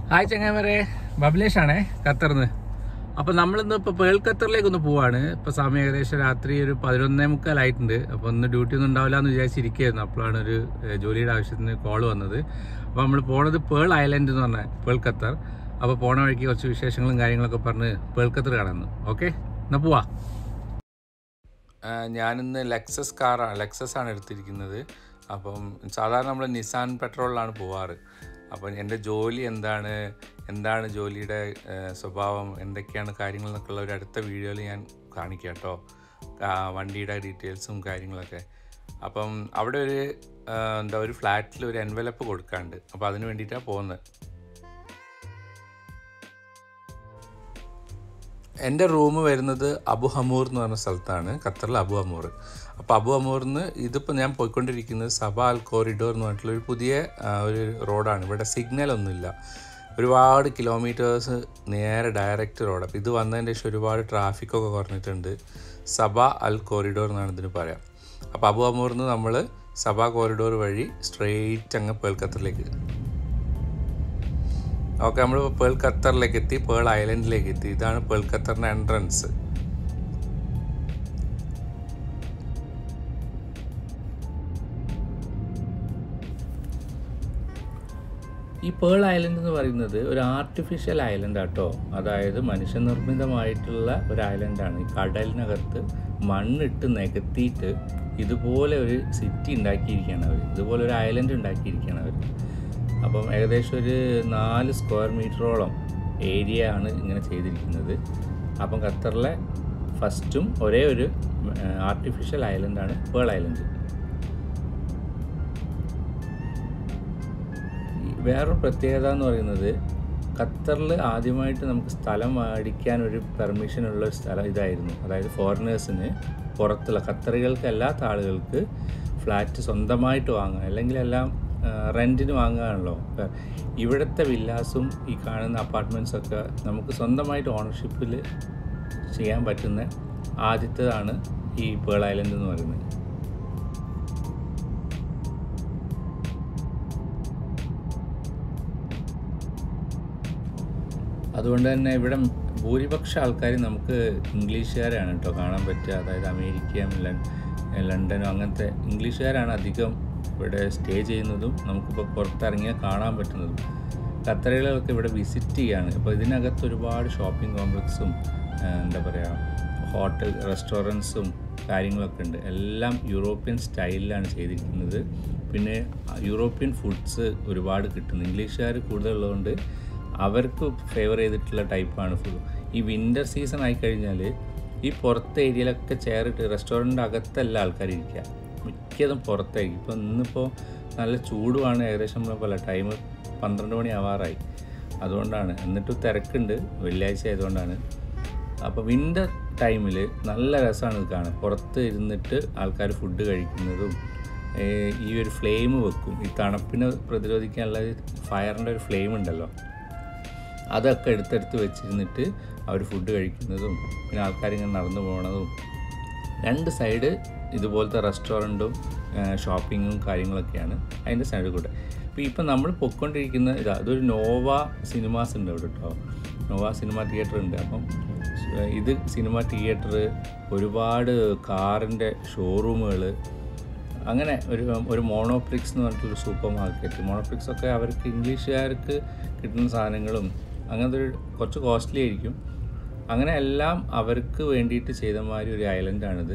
hi ചങ്ങാമരെ ബബ്ലേഷ് ആണേ ഖത്തറിന്ന് അപ്പോൾ നമ്മളിന്ന് ഇപ്പോൾ പേൾ ഖത്തറിലേക്ക് ഒന്ന് പോവാണ് ഇപ്പോൾ സമയം ഏകദേശം രാത്രി ഒരു പതിനൊന്നേ മുക്കാലായിട്ടുണ്ട് അപ്പോൾ ഒന്ന് ഡ്യൂട്ടി ഒന്നും ഉണ്ടാവില്ല എന്ന് വിചാരിച്ചിരിക്കുകയായിരുന്നു അപ്പോഴാണ് ഒരു ഏഹ്, ജോലിയുടെ ആവശ്യത്തിന് കോൾ വന്നത് അപ്പോൾ നമ്മൾ പോണത് പേൾ ഐലൻഡ് എന്ന് പറഞ്ഞ പേൾ ഖത്തർ അപ്പോൾ പോണ വഴിക്ക് കുറച്ച് വിശേഷങ്ങളും കാര്യങ്ങളൊക്കെ പറഞ്ഞ് പേൾ ഖത്തർ കാണുന്നു ഓക്കെ എന്നാൽ പോവാ ഞാനിന്ന് ലെക്സസ് കാറാണ് ലെക്സസ് ആണ് എടുത്തിരിക്കുന്നത് അപ്പം സാധാരണ നമ്മൾ നിസാൻ പെട്രോളിലാണ് പോവാറ് അപ്പം എൻ്റെ ജോലി എന്താണ് എന്താണ് ജോലിയുടെ ഏഹ്, സ്വഭാവം എന്തൊക്കെയാണ് കാര്യങ്ങൾ എന്നൊക്കെയുള്ള ഒരു അടുത്ത വീഡിയോയിൽ ഞാൻ കാണിക്കാം കേട്ടോ ആ, വണ്ടിയുടെ ഡീറ്റെയിൽസും കാര്യങ്ങളൊക്കെ അപ്പം അവിടെ ഒരു ഏഹ്, എന്താ ഒരു ഫ്ലാറ്റിൽ ഒരു എൻവലപ്പ് കൊടുക്കാണ്ട് അപ്പോൾ അതിന് വേണ്ടിയിട്ടാണ് പോകുന്നത് എൻ്റെ റൂം വരുന്നത് അബു ഹമൂർ എന്ന് പറഞ്ഞ സ്ഥലത്താണ് ഖത്തറിൽ അബു ഹമൂർ അപ്പോൾ അബു ഹമൂറിന്ന് ഇതിപ്പോൾ ഞാൻ പോയിക്കൊണ്ടിരിക്കുന്നത് സബ അൽ കോറിഡോർ എന്ന് പറഞ്ഞിട്ടുള്ള ഒരു പുതിയ ആ, ഒരു റോഡാണ് ഇവിടെ സിഗ്നൽ ഒന്നുമില്ല ഒരുപാട് കിലോമീറ്റേഴ്സ് നേരെ ഡയറക്റ്റ് റോഡ് അപ്പോൾ ഇത് വന്നതിൻ്റെ ശേഷം ഒരുപാട് ട്രാഫിക്കൊക്കെ കുറഞ്ഞിട്ടുണ്ട് സബ അൽ കോറിഡോർ എന്നാണ് ഇതിന് പറയാം അപ്പോൾ അബു ഹമൂറിന്ന് നമ്മൾ സബ കോറിഡോർ വഴി സ്ട്രെയിറ്റ് അങ്ങ് പേൾ ഖത്തറിലേക്ക് ഓക്കെ നമ്മൾ പേൾ ഖത്തറിലേക്ക് എത്തി പേൾ ഐലൻഡിലേക്ക് എത്തി ഇതാണ് പേൾ ഖത്തറിൻ്റെ എൻട്രൻസ് ഈ പേൾ ഐലൻഡ് എന്ന് പറയുന്നത് ഒരു ആർട്ടിഫിഷ്യൽ ഐലൻഡ് ആട്ടോ അതായത് മനുഷ്യനിർമ്മിതമായിട്ടുള്ള ഒരു ഐലൻഡാണ് ഈ കടലിനകത്ത് മണ്ണിട്ട് നികത്തിയിട്ട് ഇതുപോലെ ഒരു സിറ്റി ഉണ്ടാക്കിയിരിക്കുകയാണ് അവർ ഇതുപോലെ ഒരു ഐലൻഡ് ഉണ്ടാക്കിയിരിക്കുകയാണ് അവർ അപ്പം ഏകദേശം ഒരു നാല് സ്ക്വയർ മീറ്ററോളം ഏരിയ ആണ് ഇങ്ങനെ ചെയ്തിരിക്കുന്നത് അപ്പം ഖത്തറിലെ ഫസ്റ്റും ഒരേ ഒരു ആർട്ടിഫിഷ്യൽ ഐലൻഡാണ് പേൾ ഐലൻഡ് ഈ വേറൊരു പ്രത്യേകത എന്ന് പറയുന്നത് ഖത്തറിൽ ആദ്യമായിട്ട് നമുക്ക് സ്ഥലം മേടിക്കാൻ ഒരു പെർമിഷൻ ഉള്ള ഒരു സ്ഥലം ഇതായിരുന്നു അതായത് ഫോറിനേഴ്സിന് പുറത്തുള്ള ഖത്തറികൾക്ക് അല്ലാത്ത ആളുകൾക്ക് ഫ്ലാറ്റ് സ്വന്തമായിട്ട് വാങ്ങാം അല്ലെങ്കിൽ എല്ലാം റെൻറ്റിന് വാങ്ങുകയാണല്ലോ ഇപ്പം ഇവിടുത്തെ വില്ലാസും ഈ കാണുന്ന അപ്പാർട്ട്മെൻറ്റ്സൊക്കെ നമുക്ക് സ്വന്തമായിട്ട് ഓണർഷിപ്പിൽ ചെയ്യാൻ പറ്റുന്ന ആദ്യത്തേതാണ് ഈ പേൾ ഐലൻഡ് എന്ന് പറയുന്നത് അതുകൊണ്ട് തന്നെ ഇവിടെ ഭൂരിപക്ഷ ആൾക്കാരും നമുക്ക് ഇംഗ്ലീഷുകാരാണ് കേട്ടോ കാണാൻ പറ്റുക അതായത് അമേരിക്കയും ലൺ ലണ്ടനും അങ്ങനത്തെ ഇംഗ്ലീഷുകാരാണ് അധികം ഇവിടെ സ്റ്റേ ചെയ്യുന്നതും നമുക്കിപ്പോൾ പുറത്തിറങ്ങിയാൽ കാണാൻ പറ്റുന്നതും ഖത്തറികളൊക്കെ ഇവിടെ വിസിറ്റ് ചെയ്യാണ് അപ്പോൾ ഇതിനകത്ത് ഒരുപാട് ഷോപ്പിംഗ് കോംപ്ലക്സും എന്താ പറയുക ഹോട്ടൽ റെസ്റ്റോറൻറ്റ്സും കാര്യങ്ങളൊക്കെ ഉണ്ട് എല്ലാം യൂറോപ്യൻ സ്റ്റൈലിലാണ് ചെയ്തിരിക്കുന്നത് പിന്നെ യൂറോപ്യൻ ഫുഡ്സ് ഒരുപാട് കിട്ടുന്നു ഇംഗ്ലീഷുകാർ കൂടുതലുള്ളതുകൊണ്ട് അവർക്ക് ഫേവർ ചെയ്തിട്ടുള്ള ടൈപ്പാണ് ഫുഡ് ഈ വിൻ്റർ സീസൺ ആയിക്കഴിഞ്ഞാൽ ഈ പുറത്തെ ഏരിയയിലൊക്കെ ചെയറിട്ട് റെസ്റ്റോറൻറ്റിൻ്റെ അകത്തല്ല ആൾക്കാർ ഇരിക്കുക മിക്കതും പുറത്തായിരിക്കും ഇപ്പോൾ ഇന്നിപ്പോൾ നല്ല ചൂടുമാണ് ഏകദേശം നമ്മളെ പോലെ ടൈം പന്ത്രണ്ട് മണി ആവാറായി അതുകൊണ്ടാണ് എന്നിട്ട് തിരക്കുണ്ട് വെള്ളിയാഴ്ച ആയതുകൊണ്ടാണ് അപ്പോൾ വിൻ്റർ ടൈമിൽ നല്ല രസമാണ് ഇത് കാണാൻ പുറത്ത് ഇരുന്നിട്ട് ആൾക്കാർ ഫുഡ് കഴിക്കുന്നതും ഏഹ് ഈ ഒരു ഫ്ലെയിം വെക്കും ഈ തണുപ്പിനെ പ്രതിരോധിക്കാനുള്ള ഫയറിൻ്റെ ഒരു ഫ്ലെയിം ഉണ്ടല്ലോ അതൊക്കെ എടുത്തെടുത്ത് വെച്ചിരുന്നിട്ട് അവർ ഫുഡ് കഴിക്കുന്നതും പിന്നെ ആൾക്കാരിങ്ങനെ നടന്നു പോകണതും രണ്ട് സൈഡ് ഇതുപോലത്തെ റെസ്റ്റോറൻറ്റും ഷോപ്പിങ്ങും കാര്യങ്ങളൊക്കെയാണ് അതിൻ്റെ സൈഡിൽ കൂടെ ഇപ്പോൾ ഇപ്പം നമ്മൾ പൊയ്ക്കൊണ്ടിരിക്കുന്ന ഇതാ അതൊരു നോവ സിനിമാസ് ഉണ്ട് ഇവിടെ കേട്ടോ നോവ സിനിമ തിയേറ്റർ ഉണ്ട് അപ്പം ഏഹ് ഇത് സിനിമ തിയേറ്റർ ഒരുപാട് കാറിൻ്റെ ഷോറൂമുകൾ അങ്ങനെ ഒരു ഒരു മോണോപ്രിക്സ് എന്ന് പറഞ്ഞിട്ടൊരു സൂപ്പർ മാർക്കറ്റ് മോണോപ്രിക്സ് ഒക്കെ അവർക്ക് ഇംഗ്ലീഷുകാർക്ക് കിട്ടുന്ന സാധനങ്ങളും അങ്ങനത്തെ ഒരു കുറച്ച് കോസ്റ്റ്ലി ആയിരിക്കും അങ്ങനെ എല്ലാം അവർക്ക് വേണ്ടിയിട്ട് ചെയ്ത മാതിരി ഒരു ഐലൻഡാണിത്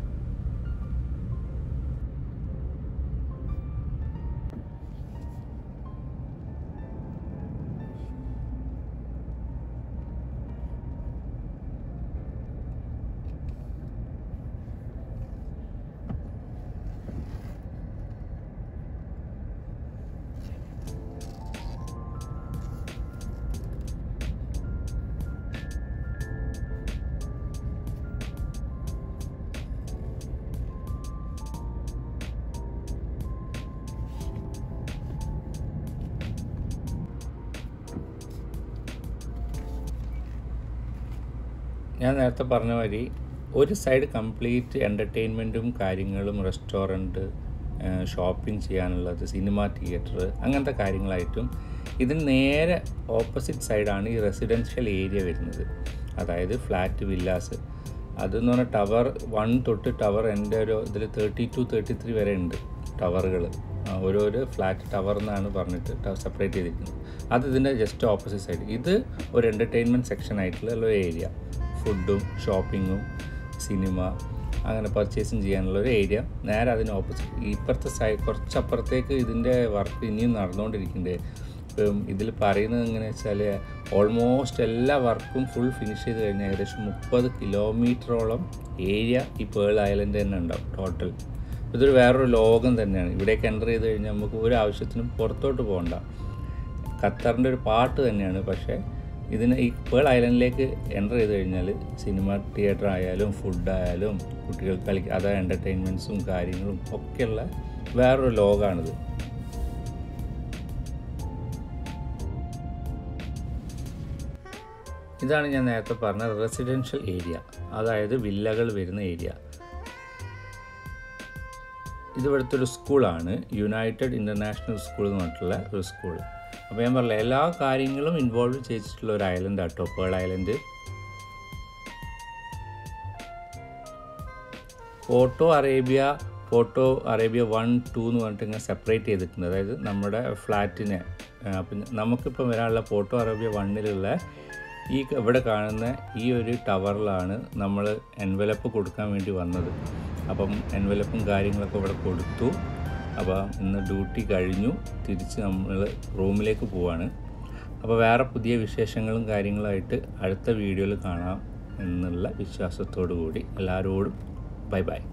ഞാൻ നേരത്തെ പറഞ്ഞ മാതിരി ഒരു സൈഡ് കംപ്ലീറ്റ് എൻ്റർടൈൻമെൻറ്റും കാര്യങ്ങളും റെസ്റ്റോറൻറ്റ് ഷോപ്പിംഗ് ചെയ്യാനുള്ളത് സിനിമ തിയേറ്റർ അങ്ങനത്തെ കാര്യങ്ങളായിട്ടും ഇതിന് നേരെ ഓപ്പോസിറ്റ് സൈഡാണ് ഈ റെസിഡൻഷ്യൽ ഏരിയ വരുന്നത് അതായത് ഫ്ലാറ്റ് വില്ലാസ് അതെന്ന് പറഞ്ഞാൽ ടവർ വൺ തൊട്ട് ടവർ എൻ്റെ ഒരു ഇതിൽ തേർട്ടി ടു തേർട്ടി ത്രീ വരെ ഉണ്ട് ടവറുകൾ ഓരോരോ ഫ്ലാറ്റ് ടവർ എന്നാണ് പറഞ്ഞിട്ട് സെപ്പറേറ്റ് ചെയ്തിരിക്കുന്നത് അത് ഇതിൻ്റെ ജസ്റ്റ് ഓപ്പോസിറ്റ് സൈഡ് ഇത് ഒരു എൻ്റർടൈൻമെൻറ്റ് സെക്ഷൻ ആയിട്ടുള്ള ഒരു ഏരിയ ഫുഡും ഷോപ്പിങ്ങും സിനിമ അങ്ങനെ പർച്ചേസിങ് ചെയ്യാനുള്ള ഒരു ഏരിയ നേരെ അതിന് ഓപ്പോസിറ്റ് ഇപ്പുറത്തെ സൈഡ് കുറച്ചപ്പുറത്തേക്ക് ഇതിൻ്റെ വർക്ക് ഇനിയും നടന്നുകൊണ്ടിരിക്കുന്നുണ്ട് ഇപ്പം ഇതിൽ പറയുന്നത് എങ്ങനെ വെച്ചാൽ ഓൾമോസ്റ്റ് എല്ലാ വർക്കും ഫുൾ ഫിനിഷ് ചെയ്ത് കഴിഞ്ഞാൽ ഏകദേശം മുപ്പത് കിലോമീറ്ററോളം ഏരിയ ഈ പേൾ ഐലൻഡ് തന്നെ ഉണ്ടാവും ടോട്ടൽ ഇതൊരു വേറൊരു ലോകം തന്നെയാണ് ഇവിടേക്ക് എൻ്റർ ചെയ്ത് കഴിഞ്ഞാൽ നമുക്ക് ഒരു ആവശ്യത്തിനും പുറത്തോട്ട് പോകണ്ട ഖത്തറിൻ്റെ ഒരു പാട്ട് തന്നെയാണ് പക്ഷേ ഇതിന് ഈ പേൾ ഐലൻഡിലേക്ക് എൻ്റർ ചെയ്ത് കഴിഞ്ഞാൽ സിനിമ തിയേറ്റർ ആയാലും ഫുഡായാലും കുട്ടികൾക്ക് കളി അതായത് എൻ്റർടൈൻമെൻറ്റ്സും കാര്യങ്ങളും ഒക്കെയുള്ള വേറൊരു ലോകമാണിത് ഇതാണ് ഞാൻ നേരത്തെ പറഞ്ഞ റെസിഡൻഷ്യൽ ഏരിയ അതായത് വില്ലകൾ വരുന്ന ഏരിയ ഇത് ഇവിടുത്തെ ഒരു സ്കൂളാണ് യുണൈറ്റഡ് ഇൻ്റർനാഷണൽ സ്കൂൾ എന്ന് പറഞ്ഞിട്ടുള്ള ഒരു സ്കൂൾ അപ്പോൾ ഞാൻ പറഞ്ഞില്ല എല്ലാ കാര്യങ്ങളും ഇൻവോൾവ് ചെയ്തിട്ടുള്ള ഒരു ഐലൻഡ് ആട്ടോ Pearl Island Porto Arabia Porto Arabia one two എന്ന് പറഞ്ഞിട്ട് ഇങ്ങനെ സെപ്പറേറ്റ് ചെയ്തിട്ടുണ്ട് അതായത് നമ്മുടെ ഫ്ലാറ്റിനെ അപ്പം നമുക്കിപ്പം വരാനുള്ള ഫോട്ടോ അറേബ്യ വണ്ണിലുള്ള ഈ ഇവിടെ കാണുന്ന ഈ ഒരു ടവറിലാണ് നമ്മൾ എൻവലപ്പ് കൊടുക്കാൻ വേണ്ടി വന്നത് അപ്പം എൻവലപ്പും കാര്യങ്ങളൊക്കെ ഇവിടെ കൊടുത്തു അപ്പോൾ ഇന്ന് ഡ്യൂട്ടി കഴിഞ്ഞു തിരിച്ച് നമ്മൾ റൂമിലേക്ക് പോവാണ് അപ്പോൾ വേറെ പുതിയ വിശേഷങ്ങളും കാര്യങ്ങളായിട്ട് അടുത്ത വീഡിയോയിൽ കാണാം എന്നുള്ള വിശ്വാസത്തോടു കൂടി എല്ലാവരോടും ബൈ ബൈ